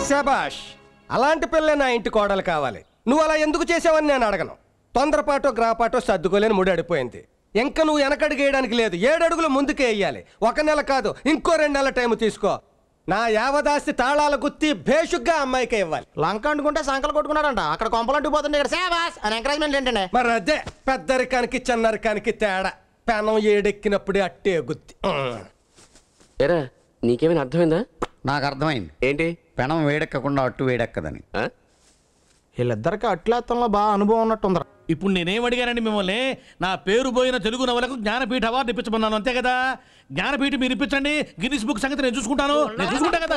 శబాష్ అలాంటి పిల్లే నా ఇంటి కోడలు కావాలి నువ్వు అలా ఎందుకు చేసావని నేను అడగను తొందరపాటో గ్రాపాటో సర్దుకోలేని ముడి అడిపోయింది ఇంకా నువ్వు వెనకడుగు వేయడానికి లేదు ఏడు అడుగులు ముందుకే వేయాలి ఒక నెల కాదు ఇంకో రెండు నెలల టైం తీసుకో నా యావదాస్తి తాళాల గుత్తి భేషుగ్గా అమ్మాయికే ఇవ్వాలి లంక అంటుకుంటే సంకలు కొట్టుకున్నాడంట అక్కడ కొంపలంటూ పోతుండే ఇక్కడ సేవాస్ అని ఎంకరేజ్మెంట్ ఏంటండి మరి అదే పెద్దరికానికి చిన్నరికానికి తేడా పెనం ఏడెక్కినప్పుడే అట్టే గుత్తి ఉమ్. ఎరా నీకేమైనా అర్థమైందా నాకు అర్థమైంది ఏంటి పెనం వేడెక్కకుండా అట్టు వేడెక్కదని ఆ? వీళ్ళిద్దరికి అట్లేత్తంలో బాగా అనుభవం ఉన్నట్టుందిరా ఇప్పుడు నేనేం అడిగానండి మిమ్మల్ని నా పేరు పోయిన తెలుగు నవలకు జ్ఞానపీఠ అవార్డు ఇప్పించమన్నాను అంతే కదా జ్ఞానపీఠ మీరు ఇప్పించండి గిన్నిస్ బుక్ సంగతి నేను చూసుకుంటాను నేను చూసుకుంటా కదా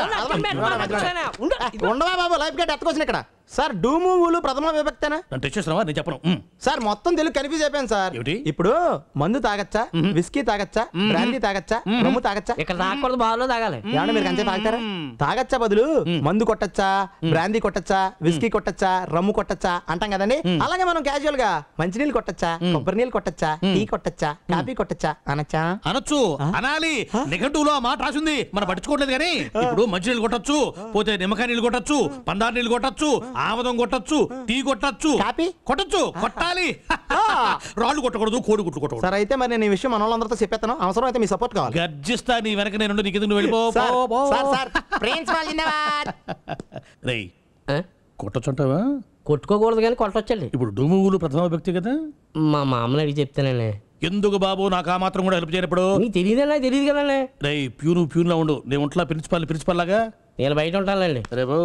ఉండవా బాబు లైఫ్ గేట్ ఎత్తుకొచ్చిన ఇక్కడ సార్ డూము ఊలు ప్రథమ విభక్తేనా నన్ను టెస్ట్ చేస్తున్నావా నేను చెప్పను ఉమ్. సార్ మొత్తం తెలుగు కన్ఫ్యూజ్ అయిపోయింది సార్ ఏమిటి? ఇప్పుడు మందు తాగచ్చా విస్కీ తాగచ్చా బ్రాందీ తాగచ్చా రమ్ము తాగచ్చా ఇక్కడ తాగకూడదు బాగా తాగాలి ఏమన్నా మీరు కంచె తాగుతారా తాగచ్చా బదులు మందు కొట్టచ్చా బ్రాందీ కొట్టచ్చా విస్కీ కొట్టచ్చా రమ్ము కొట్టచ్చా అంటాం కదండి అలాగే మనం క్యాజువల్ గా మంచినీళ్ళు కొట్టచ్చా కొబ్బరి నీళ్ళు కొట్టచ్చా టీ కొట్టచ్చా కాఫీ కొట్టచ్చా అనొచ్చా అనొచ్చు అనాలి నిఘంటువులో ఆ మాట రాసింది మనం పట్టించుకోవట్లేదు కానీ ఇప్పుడు మంచినీళ్ళు కొట్టొచ్చు పోతే నిమ్మకాయ నీళ్ళు కొట్టొచ్చు పందారు నీళ్ళు కొట్టొచ్చు ఆమదం కొట్టొచ్చు టీ కొట్టొచ్చు కాపీ? కొట్టొచ్చు కొట్టాలి రాళ్ళు కొట్టకూడదు కోడి గుట్టు కొట్టకూడదు సార్ అయితే మరి నేను ఈ విషయం మన వాళ్ళందరితో చెప్పేస్తాను అవసరం అయితే మీ సపోర్ట్ కావాలి గర్జిస్తా నీ వెనక నేను నీకు ఎందుకు నువ్వు వెళ్ళిపో సార్ పో, పో. సార్ సార్ ప్రిన్సిపాల్ జిందాబాద్ రేయ్ ఆ? కొట్టొచ్చుంటావా కొట్టుకోకూడదు కానీ కొట్టొచ్చండి ఇప్పుడు డూముగులు ప్రథమ వ్యక్తి కదా మా మామని అడిగి చెప్తానండి ఎందుకు బాబు నాకు ఆ మాత్రం కూడా హెల్ప్ చేయనప్పుడు మీకు తెలియదన్నా తెలియదు కదండి రేయ్ ప్యూను ప్యూన్ లా ఉండు నేను ఒంట్లా ప్రిన్సిపాల్ ప్రిన్సిపాల్ లాగా నేను బయట ఉంటానండి రేపు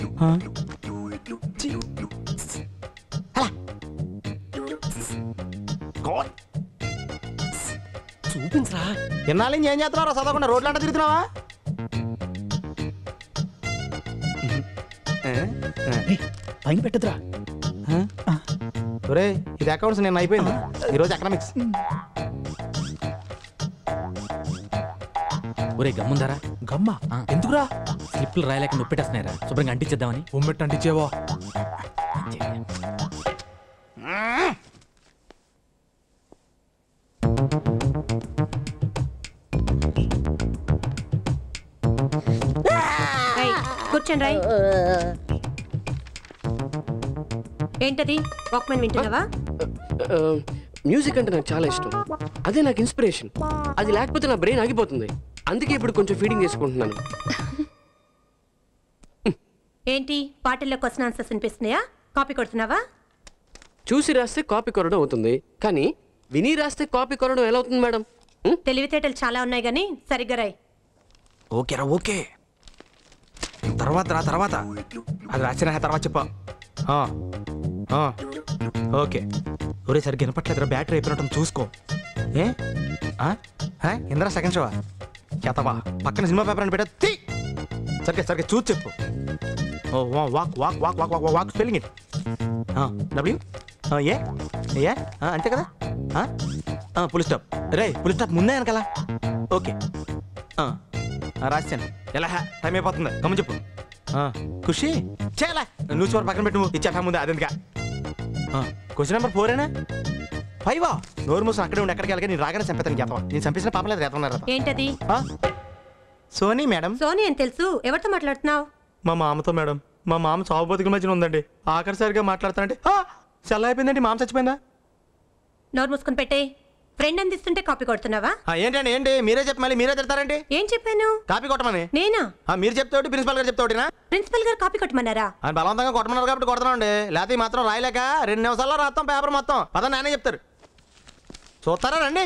చూపించరా ఇన్నాళ్ళు నుంచి ఏం చేస్తున్నారా చదవకుండా రోడ్లు అంటే తిరుగుతున్నావా పైన పెట్టదురా ఒరే ఇది అకౌంట్స్ నేను అయిపోయింది ఈరోజు ఎకనామిక్స్ ఒరే గమ్ముందారా గమ్మా ఎందుకురా స్లిప్లు రాయలేక నొప్పెట్టేస్తున్నారా శుభ్రంగా అంటించేద్దామని ఉమ్మెట్టు అంటించేవో ఏయ్, కూర్చోండి రాయ్ ఏంటది వాక్మెన్ వింటున్నావా ఆ, మ్యూజిక్ అంటే నాకు చాలా ఇష్టం అదే నాకు ఇన్స్పిరేషన్ అది లేకపోతే నా బ్రెయిన్ ఆగిపోతుంది అందుకే ఇప్పుడు కొంచెం ఫీడింగ్ చేసుకుంటున్నాను ఏంటి పాటల్లో క్వశ్చన్ ఆన్సర్స్ వినిపిస్తున్నాయా కాపీ కొడుతున్నావా చూసి రాస్తే కాపీ కొరడం అవుతుంది కానీ విని రాస్తే కాపీ కొరడం ఎలా అవుతుంది మేడం ఉం? తెలివితేటలు చాలా ఉన్నాయి కానీ సరిగ్గా రాయ్ ఓకేరా ఓకే తర్వాత రా తర్వాత అది రాసిన తర్వాత చెప్పా ఆ, ఆ, ఓకే ఒరే సరిగ్గా వినపట్లేదురా బ్యాటరీ అయిపోయినట్టు చూసుకో ఏ ఆ? హా? ఇందిరా సెకండ్ షోవా చేతవా పక్కన సినిమా పేపర్ అని పెట్టా తీ సరిగ్గా సరిగ్గా చూసి చెప్పు ఓ వా walk walk walk walk walk walk spelling it W A A ఆ, అంతే కదా పులి స్టాప్ రే పులి స్టాప్ ముందే వెనకాల ఓకే ఆ, ఆ, రాశాను ఎలా హా? టైం అయిపోతుంది కమ్మ చెప్పు ఆ, ఖుషి చేయాలా న్యూస్ పేపర్ పక్కన పెట్టు ఇచ్చేటా ముందు అదెందుక క్వశ్చన్ నెంబర్ ఫోరేనా ఫైవా నోరు మూసిన అక్కడే ఉండి ఎక్కడికి వెళ్ళగా నేను రాగానే చంపేతాను చేతవా నేను చంపేసిన పాపలేదు రేతన్నారు ఏంటది సోనీ మేడం సోనీ అని తెలుసు ఎవరితో మాట్లాడుతున్నావు మా మామతో మేడం మా మామ చావు బతుకుల మధ్యన ఉందండి ఆఖరిసరిగా మాట్లాడతానంటే చల్ల అయిపోయిందండి మామ చచ్చిపోయిందా నోరు మూసుకొని పెట్టే ఫ్రెండ్ అందిస్తుంటే కాపీ కొడుతున్నావా ఆ, ఏంటండి ఏంటి మీరే చెప్పి మళ్ళీ మీరే తిడతారండి ఏం చెప్పాను కాపీ కొట్టమని నేనా ఆ, మీరు చెప్తాడు ప్రిన్సిపల్ గారు చెప్తాడునా ప్రిన్సిపల్ గారు కాపీ కొట్టమన్నారా ఆయన బలవంతంగా కొట్టమన్నారు కాబట్టి కొడుతున్నాండి లేకపోతే ఈ మాత్రం రాయలేక రెండు నిమిషాల్లో రాస్తాం పేపర్ మొత్తం పద నానే చెప్తారు చూస్తారా రండి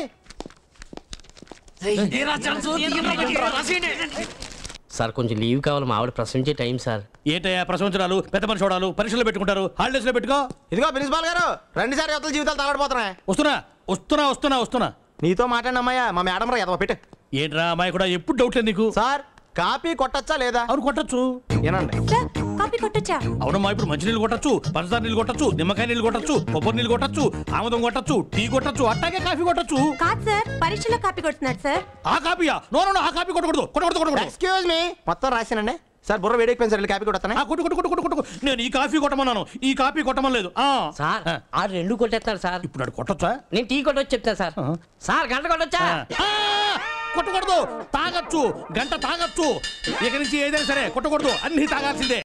సార్ కొంచెం లీవ్ కావాలి మా ఆవిడ ప్రశ్నించే టైం సార్ ఏంటయ్యా ప్రశంసనాలు పెద్ద మనిషి చూడాలు పరీక్షలు పెట్టుకుంటారు హాలిడేస్ లో పెట్టుకో ఇదిగో ప్రిన్సిపాల్ గారు రెండు సారి యువతల జీవితాలు తగలడిపోతున్నాయి వస్తున్నా వస్తున్నా వస్తున్నా వస్తున్నా నీతో మాట్లాడిన అమ్మాయ మా మేడం రా ఎదవ పెట్టు ఏంట్రా అమ్మాయి కూడా ఎప్పుడు డౌట్ లేదు నీకు సార్ కాపీ కొట్టచ్చా లేదా అవును కొట్టచ్చు ఏనండి సార్ కాపీ కొట్టొచ్చా అవునమ్మా ఇప్పుడు మంచినీళ్ళు కొట్టచ్చు పంచదార నీళ్ళు కొట్టచ్చు నిమ్మకాయ నీళ్ళు కొట్టచ్చు కొబ్బరి నీళ్ళు కొట్టచ్చు ఆముదం కొట్టచ్చు టీ కొట్టచ్చు అట్టాగే కాఫీ కొట్టచ్చు కాదు సార్ పరీక్షలో కాపీ కొడుతున్నాడు సార్ ఆ కాపీయా నో నో, నో, ఆ కాపీ కొట్టకూడదు కొట్టకూడదు కొట్టకూడదు ఎక్స్క్యూజ్ మీ మొత్తం రాశానండి సార్ బుర్ర వేడెక్కిపోయింది సార్ వెళ్ళి కాపీ కొడతానే ఆ, కొట్టు కొట్టు కొట్టు కొట్టు కొట్టు నేను ఈ కాఫీ కొట్టమన్నాను ఈ కాఫీ కొట్టమలేదు ఆ సార్ ఆ, ఆ రెండు కొట్టేస్తాను సార్ ఇప్పుడు నాడు కొట్టొచ్చా నేను టీ కొట్టొచ్చు చెప్తాను సార్ సార్ గంట కొట్టొచ్చా ఆ, కొట్టకూడదు తాగొచ్చు గంట తాగొచ్చు ఇక నుంచి ఏదైనా సరే కొట్టకూడదు అన్ని తాగాల్సిందే